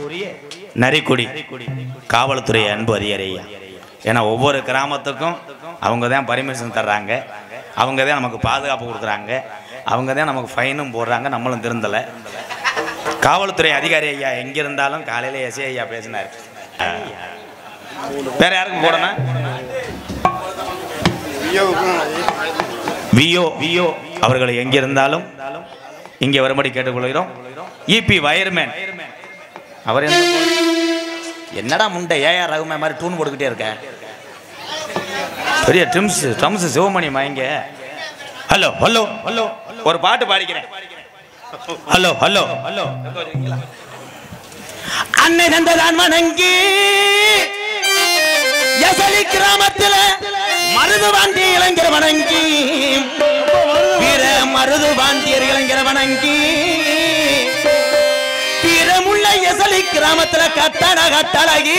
நரிக்குடி காவல்துறை அன்பு அதிகாரி ஐயா ஏன்னா ஒவ்வொரு கிராமத்துக்கும் அவங்க தான் பர்மிஷன் தர்றாங்க அவங்க தான் நமக்கு பாதுகாப்பு கொடுக்குறாங்க அவங்க தான் நமக்கு ஃபைனும் போடுறாங்க நம்மளும் திருந்தலை காவல்துறை அதிகாரி ஐயா எங்க இருந்தாலும் காலையில எஸ்ஐ ஐயா பேசினார் வேற யாருக்கும் போடணும் விஓ விஓ அவர்கள் எங்க இருந்தாலும் இங்கே வரும்படி கேட்டுக்கொள்கிறோம் இபி வயர்மேன் அவர் எந்த என்னடா முண்டை ஏஆர் ரகுமே மாதிரி டூன் போட்டுக்கிட்டே இருக்க பெரிய ட்ரிம்ஸ் ட்ரம்ஸ் சிவமணி மயங்க ஹலோ ஹலோ ஹலோ ஒரு பாட்டு பாடிக்கிறேன் ஹலோ ஹலோ ஹலோ அன்னை நந்ததான் வணங்கி யசலி கிராமத்தில் மருது வாண்டி இளைஞர் வணங்கி பிற மருது வாண்டியர் இளைஞர் வணங்கி பிறமுள்ள யசலி கிராமத்துல கட்டண கட்டழகி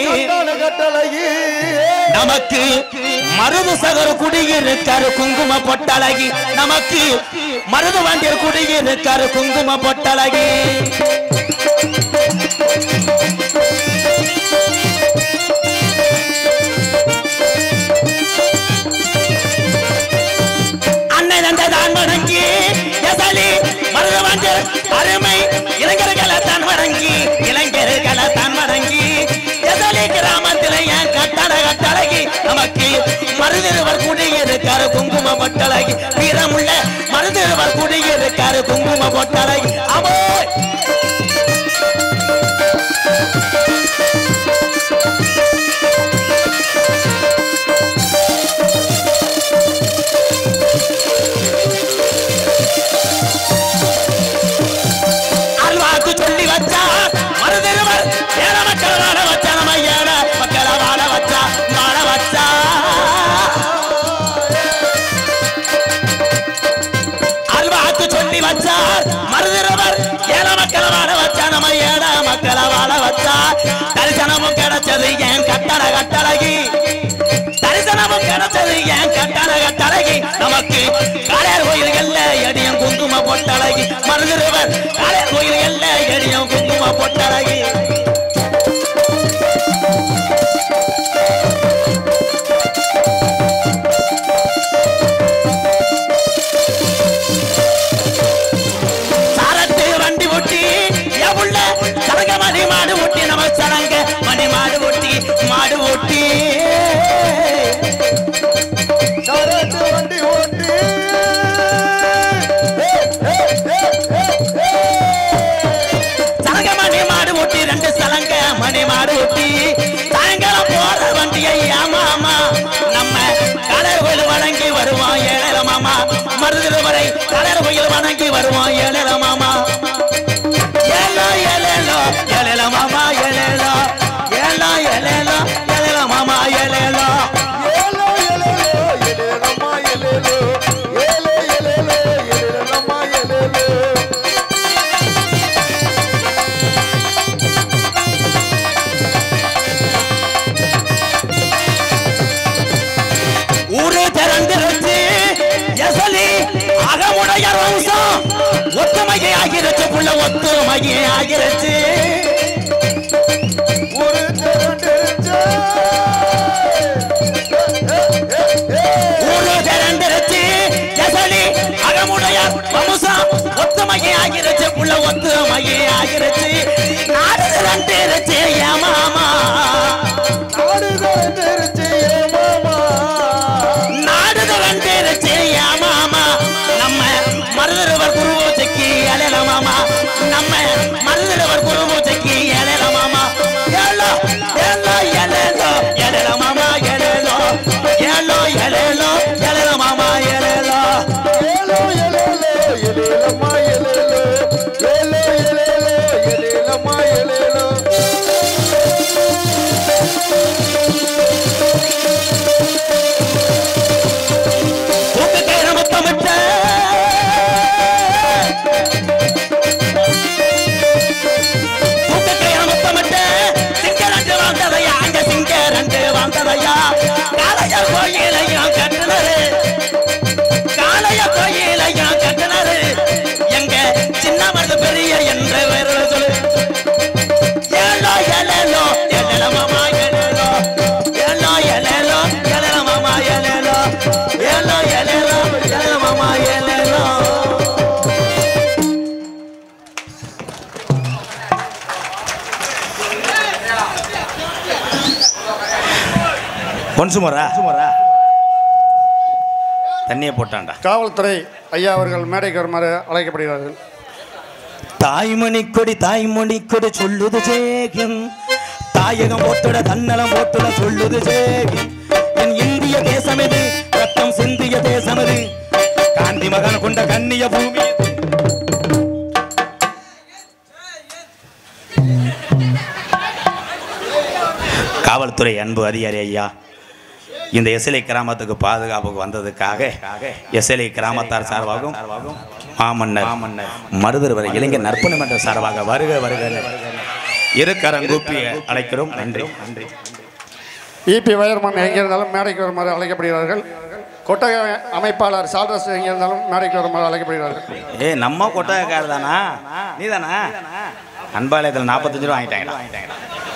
நமக்கு மருது சகர் குடியிருக்காரு குங்கும பொட்டழகி நமக்கு மருது வாண்டியர் குடியிருக்காரு குங்கும பொட்டழகி அன்னை நந்ததான் வணங்கி யசலி மருது வாண்டியர் அருமை இளைஞர்களை தான் வணங்கி இளைஞர்களை தான் வணங்கி யசலி கிராமத்தில் என் கட்டட கட்டழகி நமக்கு மருதிருவர் குடியிருக்காரு குங்கும பொட்டழகி வீரமுள்ள மருதிருவர் குடியிருக்காரு குங்கும பொட்டழகி அமோ அல்வாக்கு சொல்லி வச்சா மருதிருவர் ஏழ மக்கள் வாழ வச்சா நம்ம ஏழ மக்களை வாழ வச்சா வாழ வச்சா அல்வாக்கு சொல்லி வச்சார் மருதிருவர் ஏழ மக்களை வாழ வச்சா நம்ம ஏழ மக்களை வாழ வச்சா தரிசனமும் கிடைச்சது ஏன் கட்டட கட்டழகி தரிசனமும் கிடைச்சது ஏன் கட்டட கட்டழகி நமக்கு காளையார் கோயில்கள்ல எடியும் குங்கும பொட்டழகி மருதிருவர் காளையார் கோயில்கள்ல எடியும் குங்கும பொட்டழகி சாரத்து வண்டி ஒட்டி எவுள்ள சரங்க மணி மாடு ஒட்டி நம்ம சரங்க மணி மாடு ஒட்டி மாடு ஒட்டி வண்டி ஓட்டி சரங்க மணி மாடு ஒட்டி ரெண்டு சலங்க மணி மாடு ஒட்டி சாயங்காலம் போற வண்டியை ஏமாமா நம்ம கடல் கோயில் வணங்கி வருவோம் ஏழர மாமா மருது வரை கடல் கோயில் வணங்கி வருவோம் ஏழர மாமா ஏலோ ஏலேலோ ஏலேல மாமா ஏலேலோ ஏலோ ஏலேலோ ஏலேல மாமா ஏலேலோ ஏலோ எலேலோ எலேலம்மா எலேலோ ஏலோ எலேலோ எலேலம்மா எலேலோ ஊரே திறந்திருச்சு எசலி அகமுடைய வம்சம் ஒத்துமையை ஆகிருச்சு புள்ள ஒத்துமையை ஆகிருச்சு ஒரு திரண்டிருச்சு ஊரு திறந்திருச்சு எசலி அகமுடைய வம்சம் ஒத்துமையை ஆகிருச்சு புள்ள ஒத்துமையை ஆகிருச்சு நாடு திறந்திருச்சு ஏமாமா நாடு திரண்டிருச்சு ஏ மாமா நாடு திறந்திருச்சு ஏமாமா நம்ம மருதருவர் குருவூச்சைக்கு அலையல மாமா நம்ம மருதருவர் குருவூச்சைக்கு அலையல மாமா ஏலோ ஏலோ எலேலோ எலேல மாமா எலேலோ ஏலோ எலேலோ எலேல மாமா எலேலோ ஏலோ எலேலோ எலேலம்மா எலேலோ ஏலோ எலேலோ எலேலம்மா எலேலோ பொன்சுமரா தண்ணியை போட்டான்டா காவல்துறை ஐயா அவர்கள் மேடைக்கு வருமாறு அழைக்கப்படுகிறார்கள் தாய்மணி கொடி தாய்மணி கொடி சொல்லுது ஜேகம் தாயகம் போட்டுட தன்னலம் போட்டுட சொல்லுது ஜேகம் என் இந்திய தேசம் இது ரத்தம் சிந்திய தேசம் இது காந்தி மகன் கொண்ட கண்ணிய பூமி இது. காவல்துறை அன்பு அதிகாரி ஐயா இந்த எஸ்எல்ஐ கிராமத்துக்கு பாதுகாப்புக்கு வந்ததுக்காக எஸ்எல்ஐ கிராமத்தார் சார்பாகவும் மாமன்னர் மருதர் வரை இளைஞர் நற்பணி மன்ற சார்பாக வருக வருக இரு கரங்கூப்பி அழைக்கிறோம் நன்றி நன்றி இபி வயர்மன் எங்கே இருந்தாலும் மேடைக்கு வருமாறு அழைக்கப்படுகிறார்கள் கொட்டக அமைப்பாளர் சால்ரஸ் எங்கே இருந்தாலும் மேடைக்கு வருமாறு அழைக்கப்படுகிறார்கள் ஏ நம்ம கொட்டகைக்காரர் தானா நீ தானா அன்பாலயத்தில் நாற்பத்தஞ்சு ரூபா வாங்கிட்டாங்கடா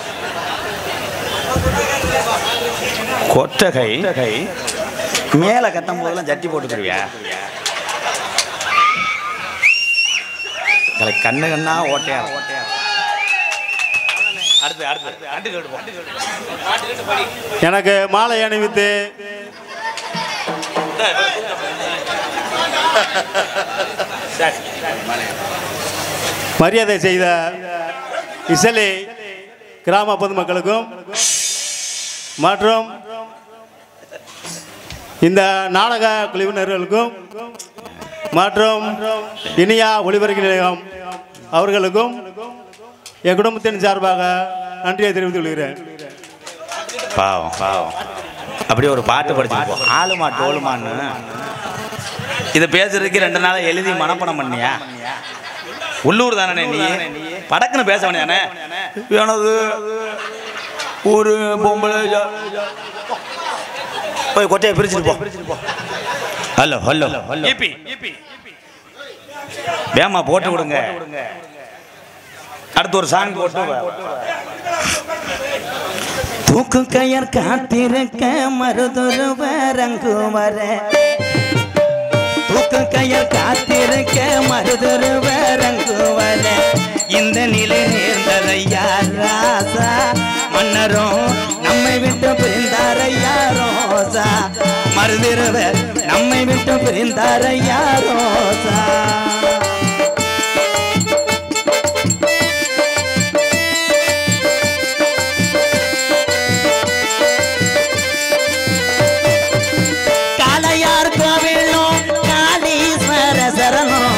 கொட்டகை மேலே கட்டும் போதெல்லாம் ஜட்டி போட்டுக்கிறியா இதுல கண்ணு கண்ணா ஓட்டையா ஓட்டையா அடுத்து அடுத்து அடுத்து எடுப்போம் எனக்கு மாலை அணிவித்து மரியாதை செய்த இசலி கிராம பொதுமக்களுக்கும் மற்றும் இந்த நாடக குழுவினர்களுக்கும் மற்றும் இனியா ஒளிபரப்பு நிலையம் அவர்களுக்கும் என் குடும்பத்தின் சார்பாக நன்றியை தெரிவித்துக் கொள்கிறேன் பாவம் பாவம் அப்படியே ஒரு பாட்டு படிச்சிருப்போம் ஆளுமா டோலுமான்னு இதை பேசுறதுக்கு ரெண்டு நாள் எழுதி மனப்பணம் பண்ணியா உள்ளூர் தானே நீ படக்குன்னு பேச வேண்டியானே எனது ஒரு பொம்பளை ஜா- போய் கொட்டையை பிரிச்சுட்டு போ ஹலோ ஹலோ ஈபி வேமா போட்டு விடுங்க அடுத்து ஒரு சாங் போட்டு தூக்கு கயர் காத்திருக்க மருதொரு வரங்கு வர தூக்கு கயர் காத்திருக்க மருதொரு வரங்கு வர இந்த நிலை நேர்ந்ததையா ராசா மன்னரும் நம்மை விட்டு பிரிந்தாரையா ரோசா மருதிருவர் நம்மை விட்டு பிரிந்தாரையா ரோசா காளையார் கோவிலும் காளீஸ்வர சரணம்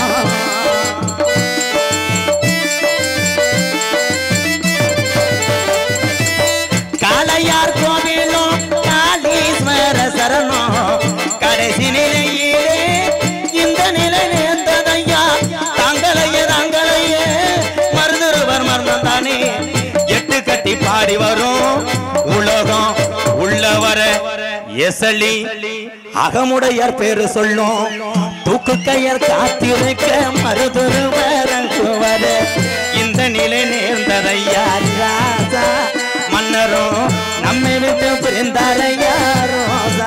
காளையார் கோவிலும் காளீஸ்வர சரணம் கடைசி நிலையிலே இந்த நிலை நேர்ந்ததையா தாங்களையே தாங்களையே மருதுருவர் மர்மம் தானே எட்டு கட்டி பாடி வரும் உலகம் உள்ளவர எசலி அகமுடையார் பேரு சொல்லும் தூக்கு கயர் காத்திருக்க மருதுருவரங்கு வர இந்த நிலை நேர்ந்ததையா ராசா மன்னரும் நம்மை விட்டு பிரிந்தாரையா ரோசா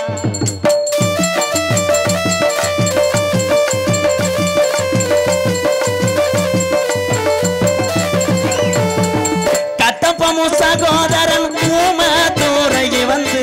கட்டப்பமும் சகோதரன் ஊம தூரையை வந்து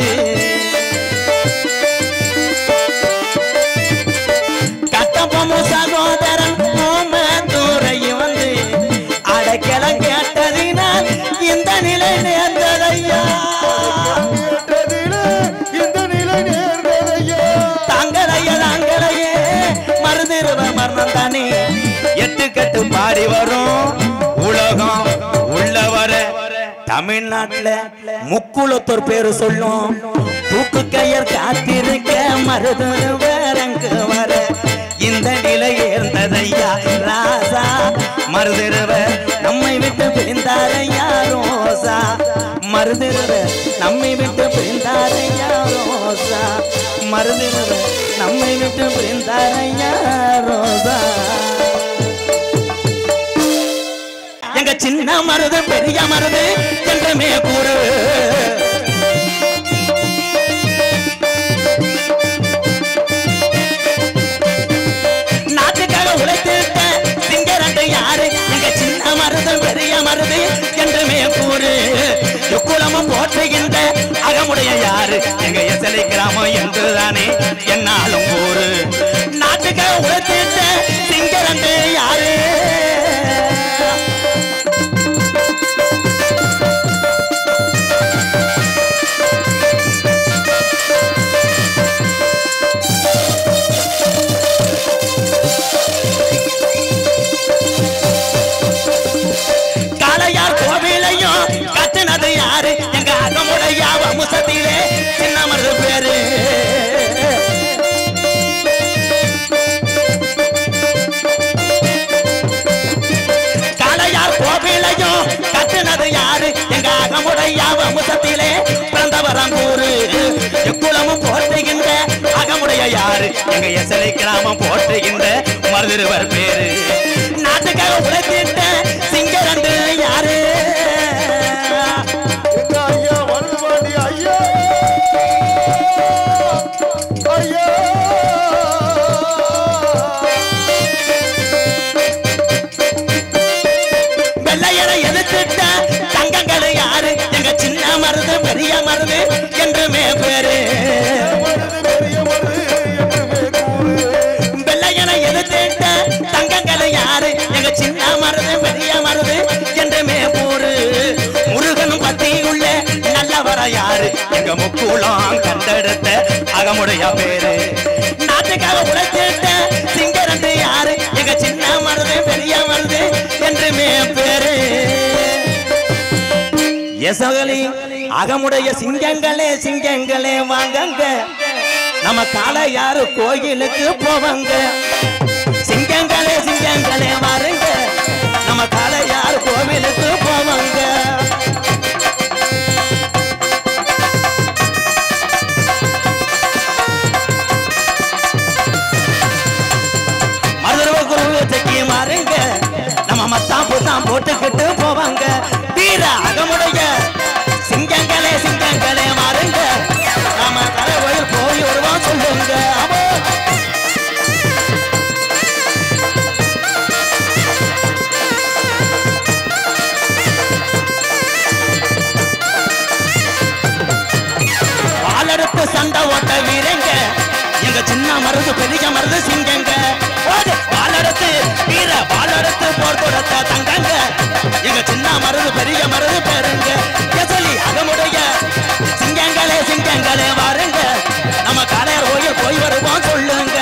கட்டப்பமும் சகோதரன் ஊம தூரையை வந்து அடைக்கலம் கேட்டதினால் இந்த நிலை நேர்ந்ததையா கேட்டதிலே இந்த நிலை நேர்ந்ததையா தாங்களைய தாங்களையே மருதிருவ மரணம் தானே எட்டு கட்டு பாடி வரும் உலகம் உள்ளவர தமிழ்நாட்டுல முக்குளத்தோர் பேரு சொல்லும் தூக்கு கயர் காத்திருக்க மருதுவரங்கு வர இந்த நிலை ஏர்ந்ததையா ராசா மருதிருவ நம்மை விட்டு பிரிந்தாரையா ரோசா மருதிருவ நம்மை விட்டு பிரிந்தாரையா ரோசா மருதிருவ நம்மை விட்டு பிரிந்தாரையா ரோசா எங்க சின்ன மருது பெரிய மருது என்றுமே கூறு நாட்டுக்காக உழைத்திருக்க சிங்கரண்டு யாரு எங்க சின்ன மருது பெரிய மருது என்றுமே கூறு குலமும் போற்றுகின்ற அகமுடைய யாரு எங்க எசலை கிராமம் என்றுதானே என்னாலும் ஊரு நாட்டுக்கு உழைத்திட்ட சிங்கரண்டு யாரு காளையார் கோவிலையும் கட்டுனது யாரு எங்க அகமுடைய வம்சத்திலே சின்ன மருது பேரு காளையார் கோவிலையும் கட்டுனது யாரு எங்க அகமுடைய வம்சத்திலே பிறந்தவரங்கூரு எக்குளமும் போற்றுகின்ற அகமுடைய யாரு எங்க எசலை கிராமம் போற்றுகின்ற மருதிருவர் பேரு நாட்டுக்காக உழைத்திட்ட சிங்கரண்டு யாரு எங்க ஐயா வருதுபாண்டி ஐயா ஐயா வெள்ளையரை எதிர்த்திட்ட தங்கங்கள் யாரு எங்க சின்ன மருது பெரிய மருது என்றுமே பேரு வருது பெரிய வருது என்றுமே கூறு வெள்ளையனை எதிர்த்திட்ட தங்கங்கள் யாரு எங்க சின்ன மருது பெரிய மருது என்றுமே போரு முருகனும் பத்தியுள்ள நல்லவர யாரு எங்க முக்கூலம் கண்டெடுத்த அகமுடைய பேரு நாட்டுக்காக உழைச்சிட்ட சிங்கரண்டு யாரு எங்க சின்ன மருது பெரிய மருது என்றுமே பேரு எசகலி அகமுடைய சிங்கங்களே சிங்கங்களே வாங்கங்க நம்ம காலை யாரு கோயிலுக்கு போவாங்க சிங்கங்களே சிங்கங்களே வாருங்க நம்ம காலை யாரு கோவிலுக்கு போவாங்க மதுரவ குரு செக்கி மாறுங்க நம்ம மத்தான் புத்தான் போட்டுக்கிட்டு போவாங்க வீர அகமுடைய சிங்கங்களே சிங்கங்களே மாறுங்க நாம கரை கோயில் போய் வருவோம் சொல்லுங்க அமோ. வாளெடுத்து சண்டை ஓட்ட வீரங்க எங்க சின்ன மருது பெரிய மருது சிங்கங்க ஓடு வாளெடுத்து வீர வாளெடுத்து போர் கொடுத்த தங்கங்க எங்க சின்ன மருது பெரிய மருது பேருங்க எசலி அகமுடைய சிங்கங்களே சிங்கங்களே வாருங்க நம்ம காளையர் கோயில் போய் வருவோம் சொல்லுங்க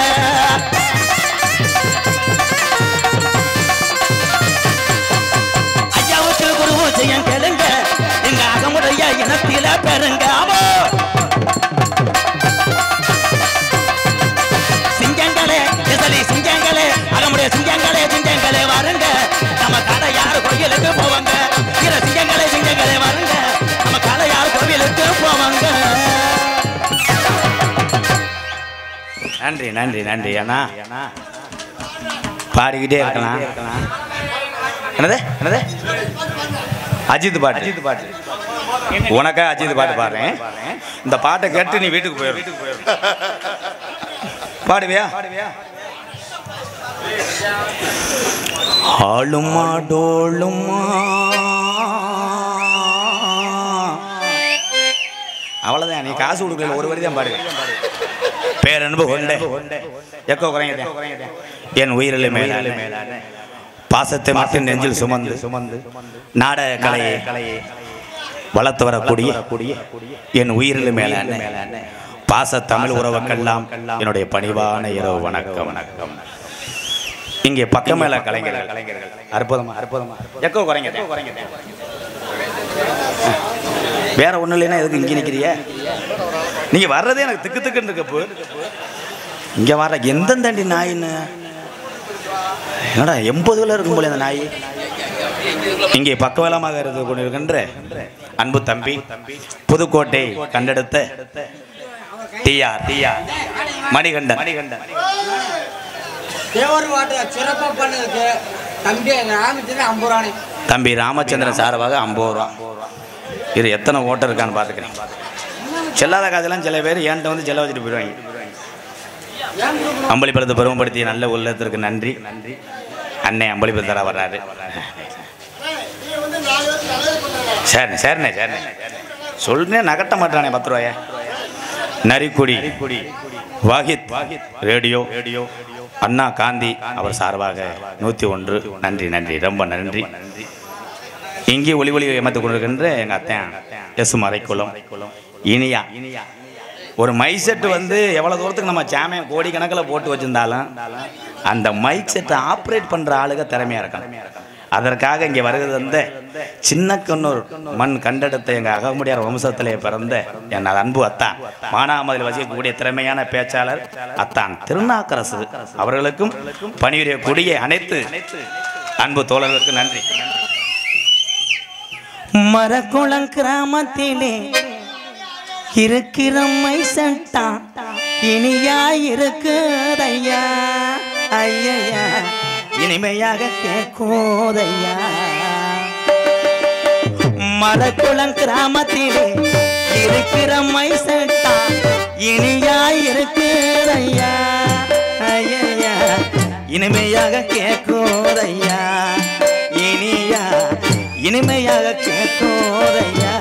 ஐயாவுக்கு குருவு செய்யம் கேளுங்க எங்க அகமுடைய இனத்தில பெருங்க ஆமோ சிங்கங்களே எசலி சிங்கங்களே அகமுடைய சிங்கங்களே சிங்கங்களே வாருங்க நம்ம கடை யார் கோயிலுக்கு போவாங்க இர சிங்கங்களே சிங்கங்களே வாருங்க நம்ம கடை யார் கோவிலுக்கு போவாங்க நன்றி நன்றி நன்றி அண்ணா பாடிக்கிட்டே இருக்கலாம் என்னது என்னது அஜித் பாட்டு அஜித் பாட்டு உனக்கா அஜித் பாட்டு பாடுறேன் இந்த பாட்டை கேட்டு நீ வீட்டுக்கு போயிரு பாடுவியா ஆளுமா டோளுமா அவ்வளவுதான் நீ காசு கொடுக்கல ஒரு வரி தான் பாடு பேரன்பு கொண்ட எக்கோ குறைங்க என் உயிரில் மேலான பாசத்தை மட்டும் நெஞ்சில் சுமந்து சுமந்து நாடக கலையை கலையை வளர்த்து வரக்கூடிய என் உயிரில் மேலான பாச தமிழ் உறவுக்கெல்லாம் என்னுடைய பணிவான இரவு வணக்கம் வணக்கம் இங்கே பக்கமேல கலைஞர்கள் கலைஞர்கள் அற்புதமா அற்புதமா எக்கோ குறைங்க குறைங்க வேற ஒண்ணும் இல்லைன்னா எதுக்கு இங்கே நிக்கிறிய நீங்க வர்றதே எனக்கு திக்கு திக்குன்னு இருக்கப்போ இங்க வர்ற எந்தெந்தாண்டி நாயின்னு என்னடா எண்பதுல இருக்கும் போல இந்த நாய் இங்கே பக்கவலமாக இருந்து கொண்டிருக்கின்ற அன்பு தம்பி புதுக்கோட்டை கண்டெடுத்த டியா டியா மணிகண்டன் மணிகண்டன் தேவர் வாட்டை சிறப்பாக பண்ணதுக்கு தம்பி எங்கள் ராமச்சந்திரன் ஐம்பது ரூபானே தம்பி ராமச்சந்திரன் சார்பாக ஐம்பது ரூபா இது எத்தனை ஓட்டர் இருக்கான்னு பார்த்துக்கிறேன் செல்லாத காதெல்லாம் சில பேர் என்கிட்ட வந்து செல்ல வச்சுட்டு போயிடுவாங்க அம்பளிப்பழத்தை பெருமைப்படுத்திய நல்ல உள்ளத்திற்கு நன்றி நன்றி அண்ணே அம்பளிப்பத்தர வர்றாரு சரிண்ணே சரிண்ணே சரிண்ணே சொல்றே நகட்ட மாட்டானே பத்து ரூபாய நரிக்குடி வாகித் ரேடியோ ரேடியோ அண்ணா காந்தி அவர் சார்பாக நூற்றி ஒன்று நன்றி நன்றி ரொம்ப நன்றி இங்கே ஒளி ஒளி ஏமாத்து கொண்டிருக்கின்ற எங்கள் அத்தையன் எஸ் மறைக்குளம் இனியா ஒரு மைக் செட்டு வந்து எவ்வளோ தூரத்துக்கு நம்ம சாமியை கோடிக்கணக்கில் போட்டு வச்சிருந்தாலும் அந்த மைக் செட்டை ஆப்ரேட் பண்ணுற ஆளுக திறமையாக இருக்காங்க அதற்காக இங்கே வருகிறது வந்து சின்ன கண்ணூர் மண் கண்டெடுத்த எங்கள் அகமுடியார் வம்சத்திலே பிறந்த என் அன்பு அத்தான் மானாமதில் வசிக்கக்கூடிய திறமையான பேச்சாளர் அத்தான் திருநாக்கரசு அவர்களுக்கும் பணியுரையக்கூடிய அனைத்து அன்பு தோழர்களுக்கு நன்றி மரக்குளம் கிராமத்திலே இருக்கிற மைசட்டா இனியா இருக்குதையா ஐயா இனிமையாக கேட்கோதையா மரக்குளம் கிராமத்திலே இருக்கிற மைசட்டா இனியா இருக்குதையா ஐயா இனிமையாக கேட்கோதையா இனியா இனிமையாக கேட்கோதையா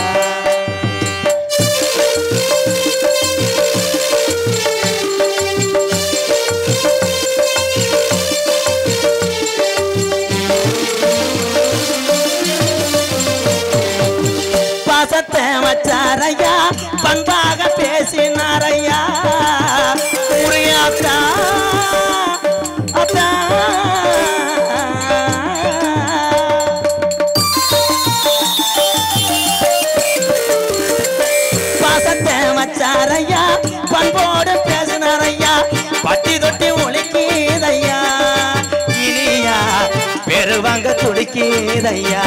பாசத்தை வச்சாரையா பண்பாக பேசினாரையா புரியாத்தா அத்தா பாசத்தை வச்சாரையா பண்போடு பேசினாரையா பட்டி தொட்டி ஒழிக்கீதையா இனியா பெருவாங்க துடிக்கீதையா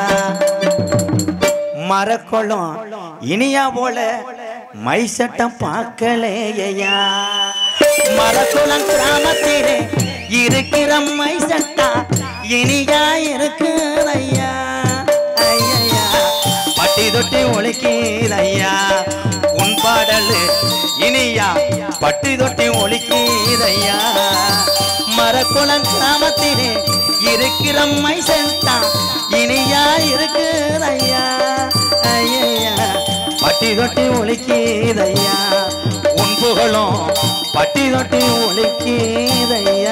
மரக்குளம் இனியா போல மை சட்டம் பார்க்கலையா மரக்குளம் கிராமத்திலே இருக்கிற மை சட்டம் இனியா இருக்குதையா ஐயா பட்டி தொட்டி ஒழிக்கீதையா உன் பாடல் இனியா பட்டி தொட்டி ஒழிக்கீதையா மரக்குளம் கிராமத்திலே இருக்கிற மை சட்டம் இனியா இருக்குதையா ஐயா பட்டி தொட்டி ஒழிக்கீதையா உன் புகழும் பட்டி தொட்டி ஒழிக்கீதையா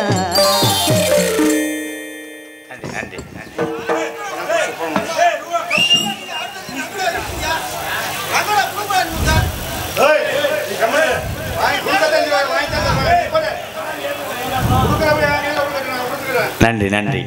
நன்றி நன்றி நன்றி நன்றி நன்றி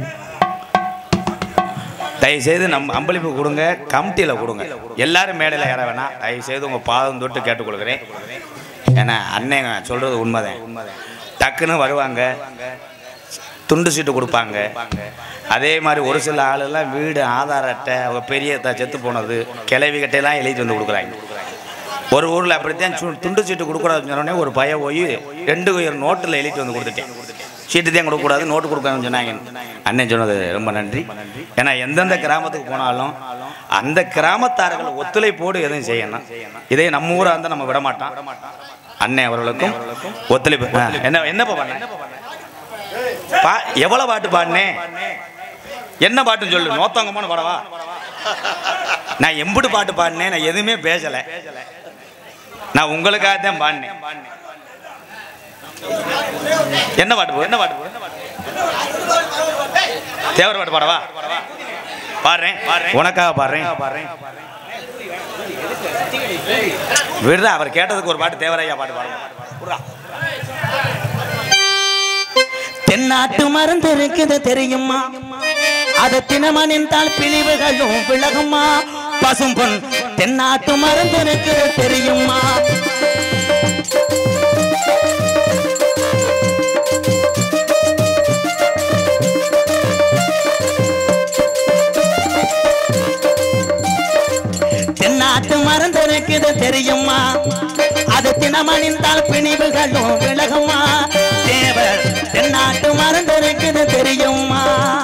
தயவு செய்து நம்ம அம்பளிப்பு கொடுங்க கமிட்டியில் கொடுங்க எல்லாரும் மேடையில் ஏற வேணாம் தயவு செய்து உங்கள் பாதம் தொட்டு கேட்டுக் கொடுக்குறேன் ஏன்னா அண்ணன் சொல்கிறது உண்மைதான் டக்குன்னு வருவாங்க துண்டு சீட்டு கொடுப்பாங்க அதே மாதிரி ஒரு சில ஆளுலாம் வீடு ஆதார அட்டை அவங்க பெரிய த- செத்து போனது கிளவி கட்டையெல்லாம் எழுதிட்டு வந்து கொடுக்குறாங்க ஒரு ஊரில் அப்படித்தான் சு- துண்டு சீட்டு கொடுக்கூடாதுன்னு சொன்னோடனே ஒரு பய போய் ரெண்டு உயர் நோட்டில் எழுதிட்டு வந்து கொடுத்துட்டேன் சீட்டு தான் கொடுக்கக்கூடாது நோட்டு கொடுக்கணும்னு சொன்னாங்க அண்ணன் சொன்னது ரொம்ப நன்றி ஏன்னா எந்தெந்த கிராமத்துக்கு போனாலும் அந்த கிராமத்தார்கள் ஒத்துழைப்போடு எதுவும் செய்யணும் இதே நம்ம ஊராக இருந்தால் நம்ம விட மாட்டோம் அண்ணன் அவர்களுக்கும் ஒத்துழைப்பு ஆ, என்ன என்னப்பா பண்ண பா எவ்வளவு பாட்டு பாடினேன் என்ன பாட்டுன்னு சொல்லு நோத்தங்கமான பாடவா நான் எம்புட்டு பாட்டு பாடினேன் நான் எதுவுமே பேசல நான் உங்களுக்காக தான் பாடினேன் என்ன பாட்டு போ- என்ன பாட்டு போ- தேவர பாட்டு பாடவா பாடுறேன் உனக்காக பாடுறேன் விடுறா அவர் கேட்டதுக்கு ஒரு பாட்டு தேவரையா பாட்டு பாடுவோம் விடுறா தென்னாட்டு மருந்து இருக்குது தெரியுமா அது தினமணிந்தால் பிழிவுகளும் விலகுமா பசும்பொன் தென்னாட்டு மருந்து இருக்குது தெரியுமா தென்னாட்டு மருந்து இருக்குது தெரியுமா அது தினமணிந்தால் பிணிவுகளும் விலகுமா தேவர் தென்னாட்டு மருந்து இருக்குது தெரியுமா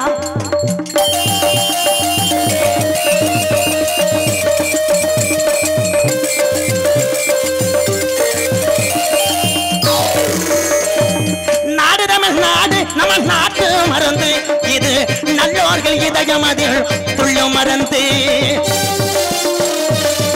நாடு நம நாடு நம்ம நாட்டு மருந்து இது நல்லோர்கள் இதயம் அதில் துள்ளும் மருந்து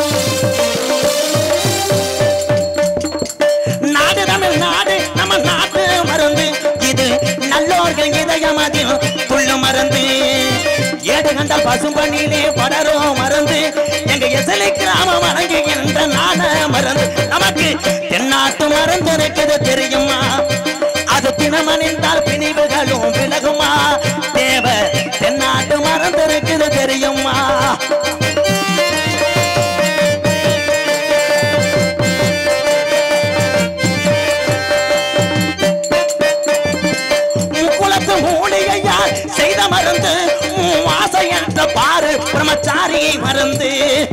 கண்டால் பசும்பணியிலே படரும் மருந்து எங்க எசலை கிராமம் வணங்குகின்ற நான மருந்து நமக்கு தென்னாட்டு மருந்து இருக்குது தெரியுமா அது தினமணிந்தால் பிணிவுகளும் விலகுமா தேவ தென்னாட்டு மருந்து இருக்குது தெரியுமா குலத்து மூலிகையால் செய்த மருந்து உம் ஆசை என்ற பாரு பிரம்மச்சாரி மருந்து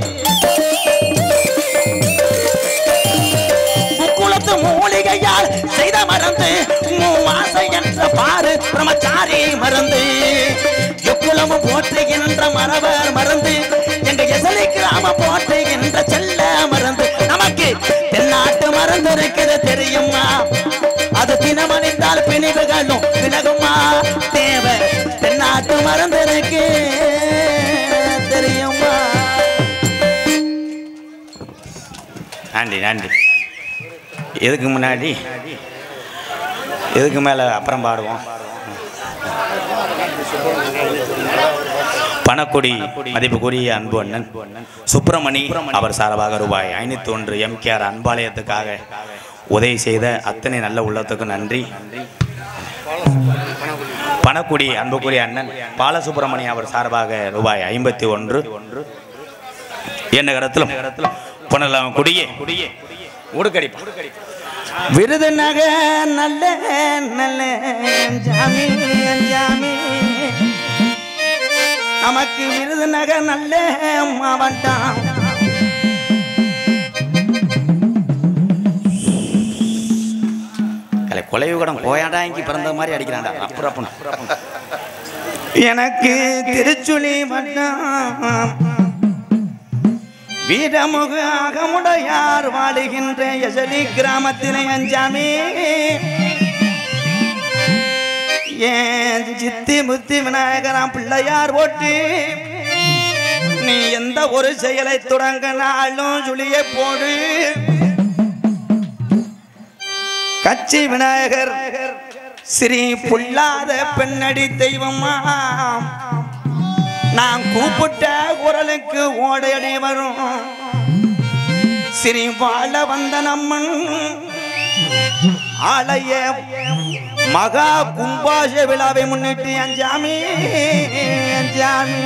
குலத்து மூலிகையால் செய்த மருந்து உம் ஆசை என்ற பாரு பிரம்மச்சாரி மருந்து எக்குலமும் போற்றுகின்ற மரவர் மருந்து எங்க எசலை கிராம போற்றுகின்ற செல்ல மருந்து நமக்கு தென்னாட்டு மருந்து இருக்குது தெரியுமா அது தினமணிந்தால் பிணிவுகளும் விலகுமா தேவை தென்னாட்டு மருந்து இருக்கு தெரியுமா நன்றி நன்றி இதுக்கு முன்னாடி இதுக்கு மேலே அப்புறம் பாடுவோம் பணக்கொடி மதிப்புக்குரிய அன்பு அண்ணன் சுப்பிரமணி அவர் சார்பாக ரூபாய் ஐநூத்தி ஒன்று எம்கேஆர் அன்பாலயத்துக்காக உதவி செய்த அத்தனை நல்ல உள்ளத்துக்கும் நன்றி பணக்குடி அன்புக்குரிய அண்ணன் பாலசுப்பிரமணியம் அவர் சார்பாக ரூபாய் ஐம்பத்தி ஒன்று என்ன கடத்திலும் பண்ணலாம் குடியே குடியே உடுக்கடி விருது நக நல்ல நல்ல ஜாமி ஜாமி நமக்கு விருது நக நல்ல மாவட்டம் கலை கொலையுகடம் கோயாடாங்கி பிறந்த மாதிரி அடிக்கிறான்டா அப்புறம் அப்புறம் எனக்கு திருச்சுழி வட்டம் வீரமுக அகமுடையார் வாழுகின்ற எசலி கிராமத்திலே அஞ்சாமி ஏன் சித்தி முத்தி விநாயகராம் பிள்ளையார் ஓட்டி நீ எந்த ஒரு செயலை தொடங்கினாலும் சுழியை போடு கச்சி விநாயகர் ஸ்ரீ புல்லாத பெண்ணடி தெய்வமா நான் கூப்பிட்ட குரலுக்கு ஓடையடி வரும் ஸ்ரீ வாழ வந்த நம்மன் ஆலய மகா கும்பாச விழாவை முன்னிட்டு அஞ்சாமி அஞ்சாமி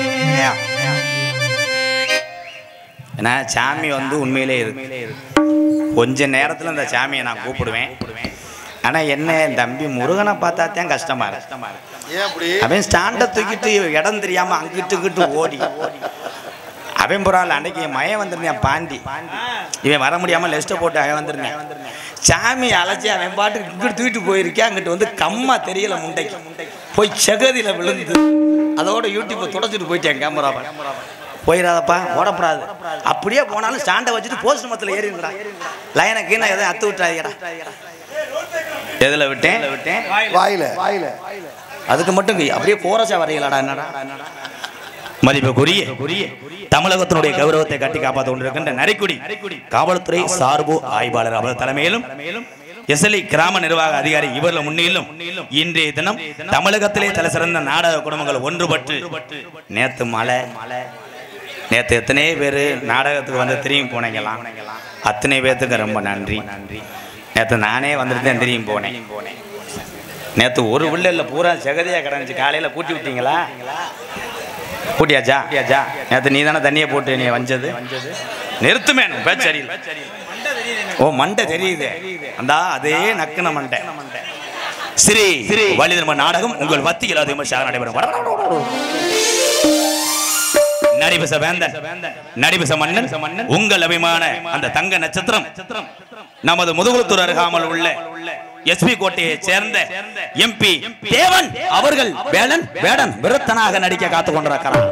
ஏன்னா சாமி வந்து உண்மையிலே இருக்கு கொஞ்ச நேரத்தில் இந்த சாமியை நான் கூப்பிடுவேன் ஆனால் என்ன என் தம்பி முருகனை பார்த்தா தான் கஷ்டமா இருக்கு ஏன் அப்படி அவன் ஸ்டாண்டை தூக்கிட்டு இடம் தெரியாம அங்கிட்டு இங்கிட்டு ஓடி அவன் பரவாயில்ல அன்னைக்கு என் மயம் வந்திருந்தேன் பாண்டி இவன் வர முடியாம லெஸ்ட்டை போட்டு அவன் வந்திருந்தேன் சாமி அழைச்சி அவன் பாட்டுக்கு இங்கிட்டு தூக்கிட்டு போயிருக்கேன் அங்கிட்டு வந்து கம்மா தெரியல முண்டைக்கு போய் செகதியில் விழுந்து அதோட யூடியூப்பை தொடச்சிட்டு போயிட்டேன் கேமராவை போயிடாதப்பா ஓடப்படாது அப்படியே போனாலும் ஸ்டாண்டை வச்சுட்டு போஸ்ட் மரத்தில் ஏறிடுறா லைனுக்கு நான் எதாவது அத்து விட்டாதீங்கடா எதில் விட்டேன் விட்டேன் வாயில வாயில அதுக்கு மட்டும் அப்படியே கோரசா வரையலடா என்னடா மதிப்புக்குரிய தமிழகத்தினுடைய கௌரவத்தை கட்டி காப்பாற்ற கொண்டிருக்கின்ற நரிக்குடி காவல்துறை சார்பு ஆய்வாளர் அவர் தலைமையிலும் எஸ்எல்இ கிராம நிர்வாக அதிகாரி இவர்கள் முன்னிலும் இன்றைய தினம் தமிழகத்திலே தலை சிறந்த நாடக குடும்பங்கள் ஒன்றுபட்டு நேத்து மழை நேத்து எத்தனை பேர் நாடகத்துக்கு வந்து திரும்பி போனீங்களாம் அத்தனை பேர்த்துக்கு ரொம்ப நன்றி நேத்து நானே வந்துட்டு தான் திரும்பி போனேன் நேத்து ஒரு உள்ள இல்ல பூரா செகதியா கிடந்துச்சு காலையில கூட்டி விட்டீங்களா கூட்டியாச்சா கூட்டியாச்சா நேத்து நீ தானே தண்ணியை போட்டு நீ வஞ்சது நிறுத்துமே பேச்சரியில் ஓ மண்டை தெரியுது அந்த அதே நக்குன மண்டை ஸ்ரீ ஸ்ரீ வலிதர்ம நாடகம் உங்கள் மத்தியில் அது விமர்சனம் நடைபெறும் நடிபச வேந்தன் நடிபச மன்னன் உங்கள் அபிமான அந்த தங்க நட்சத்திரம் நமது முதுகுளத்தூர் அருகாமல் உள்ள எஸ்பி கோட்டையை சேர்ந்த எம்பி தேவன் அவர்கள் வேடன் வேடன் விருத்தனாக நடிக்க காத்துக் கொண்டிருக்கிறார்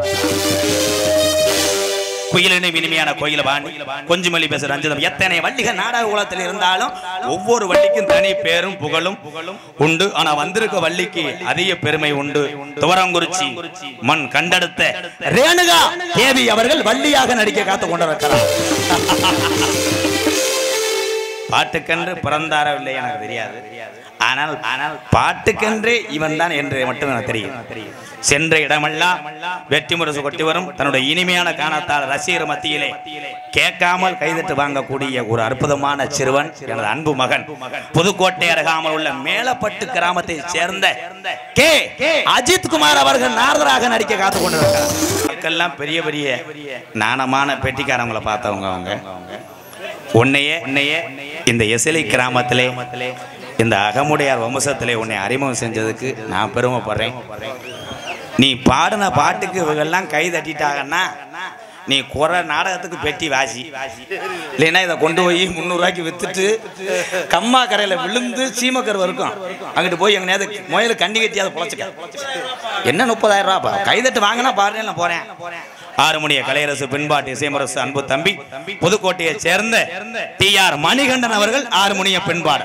குயிலினை இனிமையான கோயில வாணி கொஞ்சமல்லி பேசுற ரஞ்சிதம் எத்தனை வள்ளிக நாடக குலத்தில் இருந்தாலும் ஒவ்வொரு வள்ளிக்கும் தனி பேரும் புகழும் உண்டு ஆனா வந்திருக்க வள்ளிக்கு அதிக பெருமை உண்டு துவரங்குறிச்சி மண் கண்டெடுத்த ரேணுகா தேவி அவர்கள் வள்ளியாக நடிக்க காத்துக் கொண்டிருக்கிறார் பாட்டுக்கென்று பிறந்தாரவில்லை எனக்கு தெரியாது ஆனால் ஆனால் பாட்டுக்கென்றே இவன் தான் என்று மட்டும் எனக்கு தெரியும் சென்ற இடமெல்லாம் வெற்றி முரசு கொட்டி வரும் தன்னுடைய இனிமையான காணத்தால் ரசிகர் மத்தியிலே கேட்காமல் கைதட்டு வாங்கக்கூடிய ஒரு அற்புதமான சிறுவன் எனது அன்பு மகன் புதுக்கோட்டை அருகாமல் உள்ள மேலப்பட்டு கிராமத்தை சேர்ந்த கே அஜித் குமார் அவர்கள் நாரதராக நடிக்க காத்து கொண்டிருக்கிறார் மக்கள்லாம் பெரிய பெரிய நாணமான பெட்டிக்காரங்களை பார்த்தவங்க அவங்க உன்னையே உன்னையே இந்த எசிலை கிராமத்திலே இந்த அகமுடையார் வம்சத்திலே உன்னை அறிமுகம் செஞ்சதுக்கு நான் பெருமைப்படுறேன் நீ பாடின பாட்டுக்கு இவங்கெல்லாம் கை தட்டிட்டாங்கன்னா நீ குறை நாடகத்துக்கு பெட்டி வாசி இல்லைன்னா இதை கொண்டு போய் முந்நூறுரூவாய்க்கு வித்துட்டு கம்மா கரையில் விழுந்து சீமக்கர் இருக்கும் அங்கிட்டு போய் எங்க நேரத்து முயல் கண்டி கட்டி அதை பொழைச்சிக்க என்ன முப்பதாயிரம் ரூபாப்பா கைதட்டு வாங்கினா பாருன்னு நான் போறேன் ஆறுமணிய கலையரசு பின்பாட்டு இசைமரசு அன்பு தம்பி புதுக்கோட்டையை சேர்ந்த டி ஆர் மணிகண்டன் அவர்கள் ஆறுமணிய பின்பாடு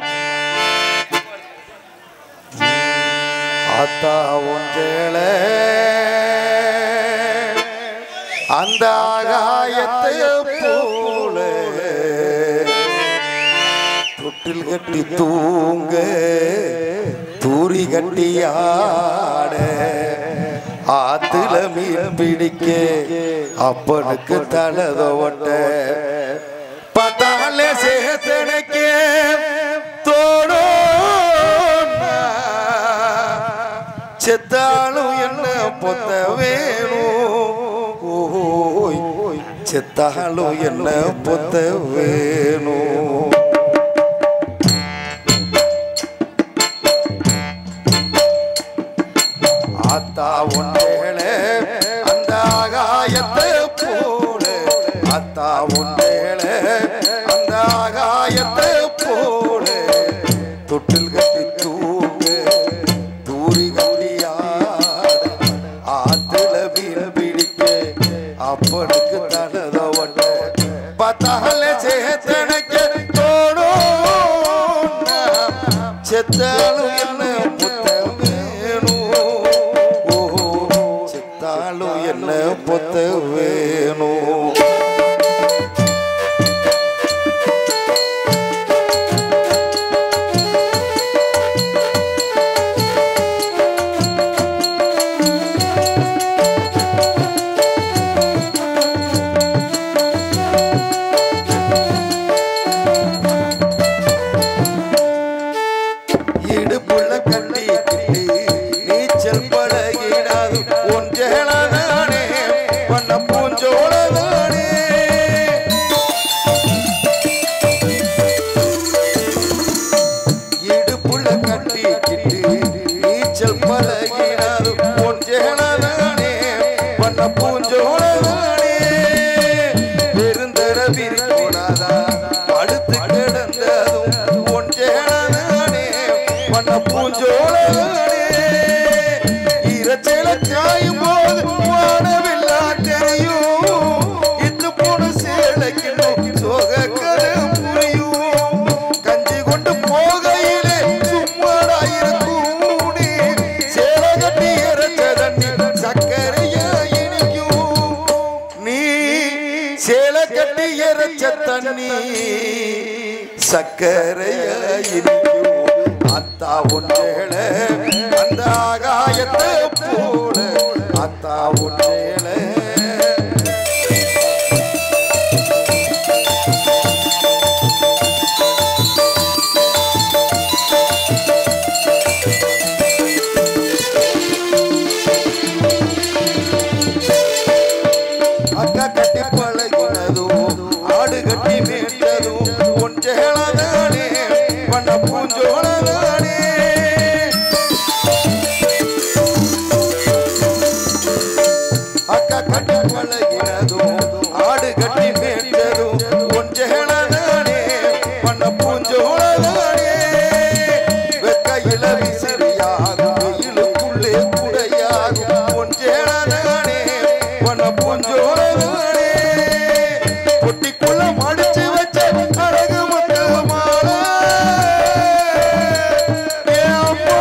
ஆத்தா ஒன்றேள அந்த ஆகாயத்தை போல தொட்டில் கட்டி தூங்க தூரி கட்டி ஆட ஆத்துல மீன் பிடிக்க அப்பனுக்கு தலதோட்ட பத்தாலே சேத்தனைக்க தோடும் செத்தாலும் என்ன பொத்த வேணும் ஓய் செத்தாலும் என்ன பொத்த வேணும் ஆத்தா ஒன்றேளே அந்த ஆகாயத்தை போல ஆத்தா ஒன்றேளே அந்த ஆகாயத்தை போல தொட்டில் கட்டி தூங்க தூரி கட்டியாட ஆத்துல மீன் பிடிக்க அப்பனுக்கு தனத ஒட்ட பத்தால சேத்தனைக்க தோணும் செத்தாலும் என்ன புத்த வேணும் ஓஹோ செத்தாலும் என்ன பொத்த வேணும் இடுப்புள்ள கட்டி கிட்டி நீச்சல் பழகிடாது ஒன்றேளானே பண்ண பூஞ்சோளதானே இடுப்புள்ள கட்டி கிட்டி நீச்சல் பழகிடாது ஒன்றேளானே பண்ண பூஞ்சோளதானே பெருந்தர விரிக்கோடாதா அடுத்து கிடந்ததும் ஒன்றேளானே பண்ண பூஞ்சோளதானே இரச்சல காயும் போது வானவில்லா தெரியும் இத்து போன சேலைக்கணும் சோக கதை புரியும் கஞ்சி கொண்டு போகையிலே சும்மாடா இருக்கும் நீ சேலை கட்டி இறைச்ச தண்ணி சக்கரையா இனிக்கும் நீ சேலை கட்டி இறைச்ச தண்ணி சக்கரையா இனிக்கும் அத்தா ஒன்றேள அந்த ஆகாயத்தை போல அத்தா ஒன்றேள அக்கா கட்டி பழகினதும் ஆடு கட்டி மேய்த்ததும் ஒன்றேளதானே பண்ண பூஞ்சோளதானே அக்கா கட்டி பழகினதும் ஆடு கட்டி மேய்த்ததும் ஒன்றேளதானே பண்ண பூஞ்சோளதானே வெக்கையில விசிறியாகும் வெயிலுக்குள்ளே குடையாகும் ஒன்றேளதானே பண்ண பூஞ்சோளதானே பொட்டிக்குள்ள மடிச்சு வச்ச அழகு முத்து மாலை ஏ அம்மா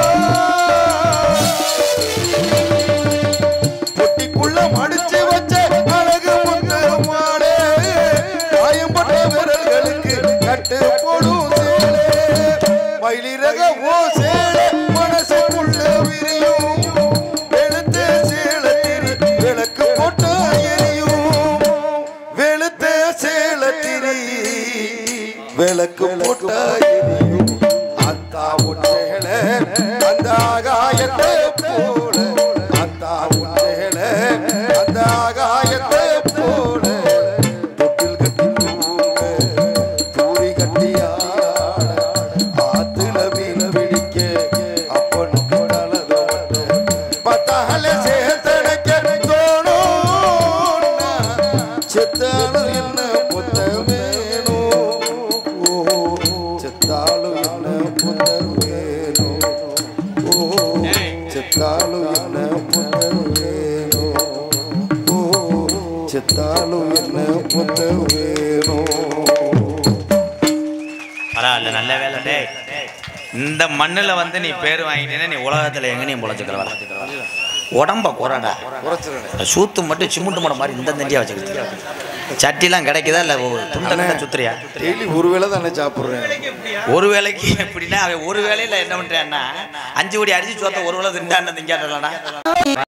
பொட்டிக்குள்ள மடிச்சு வச்ச அழகு முத்து மாலை காயம்பட்ட விரல்களுக்கு கட்டு செத்தாலும் என்ன புத்த வேணும் ஓ செத்தாலும் என்ன புத்த வேணும் ஓ செத்தாலும் என்ன புத்த வேணும் ஓ செத்தாலும் என்ன புத்த வேணும் பரவாயில்ல நல்ல வேலை டேய் இந்த மண்ணில் வந்து நீ பேர் வாங்கிட்டேன்னா நீ உலகத்தில் எங்க நீ முளைச்சிக்கலாம் உடம்ப குறடா சூத்து மட்டும் சிமுண்டு மடம் மாதிரி இந்த தண்டியா வச்சுக்கிட்டு சட்டிலாம் கிடைக்குதா இல்லை துண்டை சுத்துறியா டெய்லி ஒரு வேளை தானே சாப்பிட்றேன் ஒரு வேளைக்கு எப்படின்னா அவன் ஒரு வேளையில் என்ன பண்ணுறான்னா அஞ்சு கோடி அரிசி சோத்த ஒரு வேளை திண்டான்னு திங்காட்டலடா